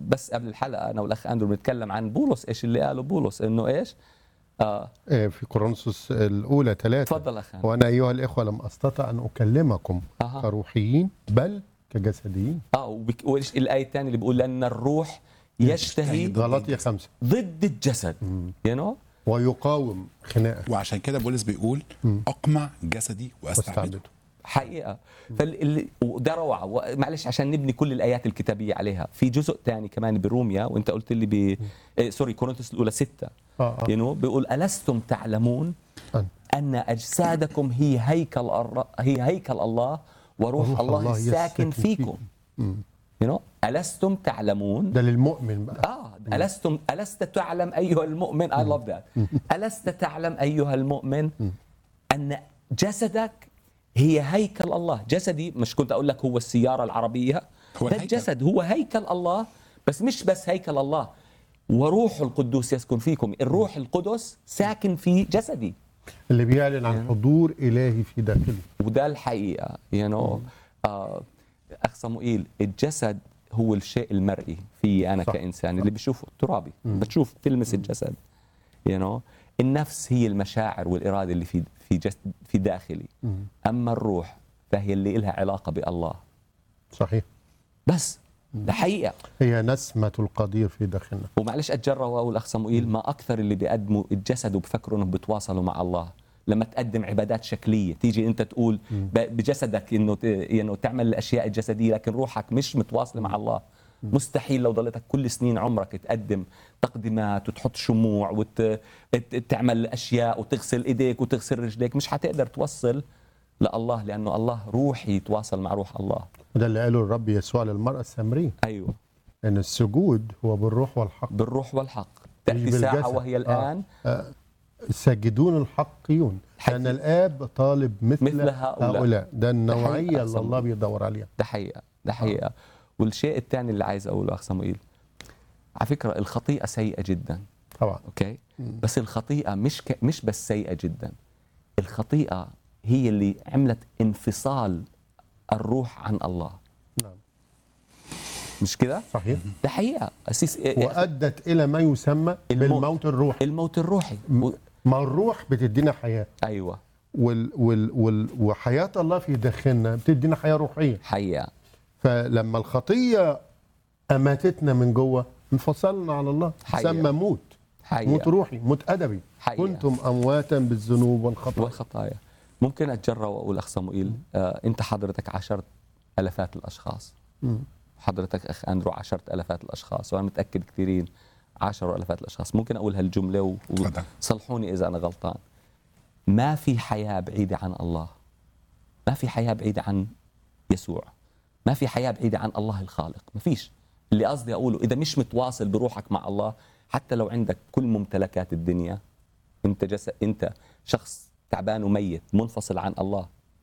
بس قبل الحلقه انا والاخ اندرو بنتكلم عن بولس ايش اللي قاله بولس انه ايش اه آه، في كورنثوس الاولى ثلاثة تفضل اخ اندرو وانا ايها الاخوه لم استطع ان اكلمكم أها. كروحيين بل كجسديين اه وبك- وايش الايه الثانيه اللي بيقول لان الروح يشتهي غلطية خمسة ضد الجسد يو نو ويقاوم خناقه وعشان كده بولس بيقول اقمع جسدي واستعبده واستعبده حقيقه فال... وده روعه و- معلش عشان نبني كل الايات الكتابيه عليها في جزء ثاني كمان بروميا وانت قلت لي ب إيه سوري كورنثوس الاولى ستة اه اه يو بيقول الستم تعلمون أن- ان اجسادكم هي هيكل الر... هي هيكل الله وروح, وروح الله, الله الساكن يسكن فيكم يو نو الستم تعلمون ده للمؤمن بقى اه الستم الست تعلم ايها المؤمن اي لاف ذات الست تعلم ايها المؤمن ان جسدك هي هيكل الله جسدي مش كنت اقول لك هو السياره العربيه هو ده الهيكل. الجسد هو هيكل الله بس مش بس هيكل الله وروح القدوس يسكن فيكم الروح القدس ساكن في جسدي اللي بيعلن عن حضور الهي في داخله وده الحقيقه يو نو آه اخ صموئيل الجسد هو الشيء المرئي في انا صح. كانسان اللي بشوفه ترابي بتشوف تلمس الجسد يو نو النفس هي المشاعر والاراده اللي في في جسد في داخلي اما الروح فهي اللي لها علاقه بالله صحيح بس ده حقيقه هي نسمة القدير في داخلنا ومعلش اتجرأ واقول اخ صموئيل ما اكثر اللي بيقدموا الجسد وبفكروا انهم بيتواصلوا مع الله لما تقدم عبادات شكليه تيجي انت تقول ب- بجسدك انه ت- انه تعمل الاشياء الجسديه لكن روحك مش متواصله مع الله مستحيل لو ضليتك كل سنين عمرك تقدم تقديمات وتحط شموع وتعمل اشياء وتغسل ايديك وتغسل رجليك مش حتقدر توصل لله لانه الله روحي يتواصل مع روح الله وده اللي قاله الرب يسوع للمرأة السامرية ايوه ان السجود هو بالروح والحق بالروح والحق مش تاتي ساعه بالجسد. وهي الان الساجدون الحقيون حقيقي. لان الاب طالب مثل, مثل هؤلاء. هؤلاء ده النوعيه حقيقة اللي الله صمد. بيدور عليها ده حقيقة ده حقيقة والشيء الثاني اللي عايز أقوله أخ صموئيل على فكرة الخطيئة سيئة جدا طبعا أوكي بس الخطيئة مش ك... مش بس سيئة جدا الخطيئة هي اللي عملت انفصال الروح عن الله نعم مش كده؟ صحيح ده حقيقة أسيس وادت الى ما يسمى الموت. بالموت الروحي الموت الروحي و... ما الروح بتدينا حياه أيوة وال وال وال وحياه الله في داخلنا بتدينا حياه روحيه حقيقة فلما الخطيه اماتتنا من جوه انفصلنا عن الله حقيقة. سمى موت حقيقة موت روحي موت ادبي حقيقة. كنتم امواتا بالذنوب والخطايا والخطايا ممكن أتجرأ وأقول أخ صموئيل آه أنت حضرتك عشرت ألفات الأشخاص مم. حضرتك اخ اندرو عشرت الافات الاشخاص وانا متاكد كثيرين عشروا الافات الاشخاص ممكن اقول هالجمله و- تفضل. وصلحوني اذا انا غلطان ما في حياه بعيده عن الله ما في حياه بعيده عن يسوع ما في حياه بعيده عن الله الخالق ما فيش اللي قصدي اقوله اذا مش متواصل بروحك مع الله حتى لو عندك كل ممتلكات الدنيا انت جسد انت شخص تعبان وميت منفصل عن الله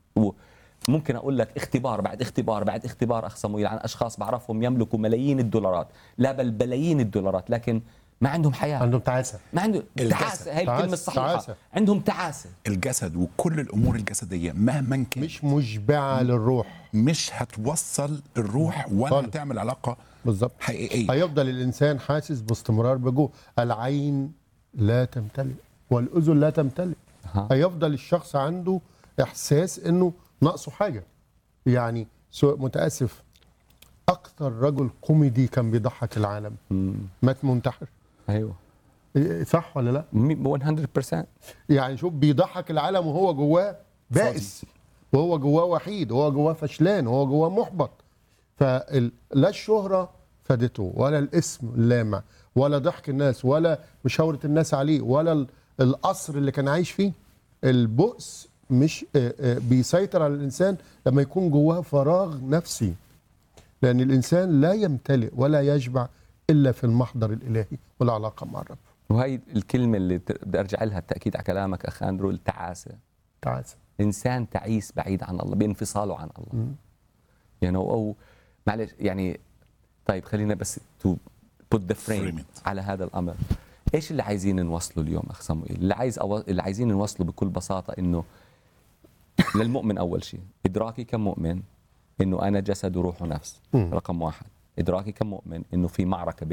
وممكن اقول لك اختبار بعد اختبار بعد اختبار اخ صمويل عن اشخاص بعرفهم يملكوا ملايين الدولارات لا بل بلايين الدولارات لكن ما عندهم حياه عندهم تعاسه ما عندهم الجسد. تعاسه هي الكلمه تعاسة. الصحيحه تعاسة. عندهم تعاسه الجسد وكل الامور الجسديه مهما كان مش مشبعه للروح مش هتوصل الروح ولا خالص. هتعمل علاقه بالظبط حقيقيه هيفضل الانسان حاسس باستمرار بجوع العين لا تمتلئ والاذن لا تمتلئ أها. هيفضل الشخص عنده احساس انه ناقصه حاجه يعني سو- متاسف اكثر رجل كوميدي كان بيضحك العالم مات منتحر ايوه إيه، صح ولا لا م- 100% يعني شوف بيضحك العالم وهو جواه بائس وهو جواه وحيد وهو جواه فشلان وهو جواه محبط فلا الشهرة فادته ولا الاسم اللامع ولا ضحك الناس ولا مشاورة الناس عليه ولا ال- القصر اللي كان عايش فيه البؤس مش آه، آه، بيسيطر على الإنسان لما يكون جواه فراغ نفسي لأن الإنسان لا يمتلئ ولا يشبع إلا في المحضر الإلهي والعلاقة مع الرب وهي الكلمه اللي ت- بدي ارجع لها التاكيد على كلامك اخ اندرو التعاسه تعاسة انسان تعيس بعيد عن الله بانفصاله عن الله يعني او معلش يعني طيب خلينا بس تو put the frame Frame it. على هذا الامر ايش اللي عايزين نوصله اليوم اخ صموئيل اللي عايز أو... اللي عايزين نوصله بكل بساطه انه للمؤمن اول شيء ادراكي كمؤمن انه انا جسد وروح ونفس مم. رقم واحد ادراكي كمؤمن انه في معركه بين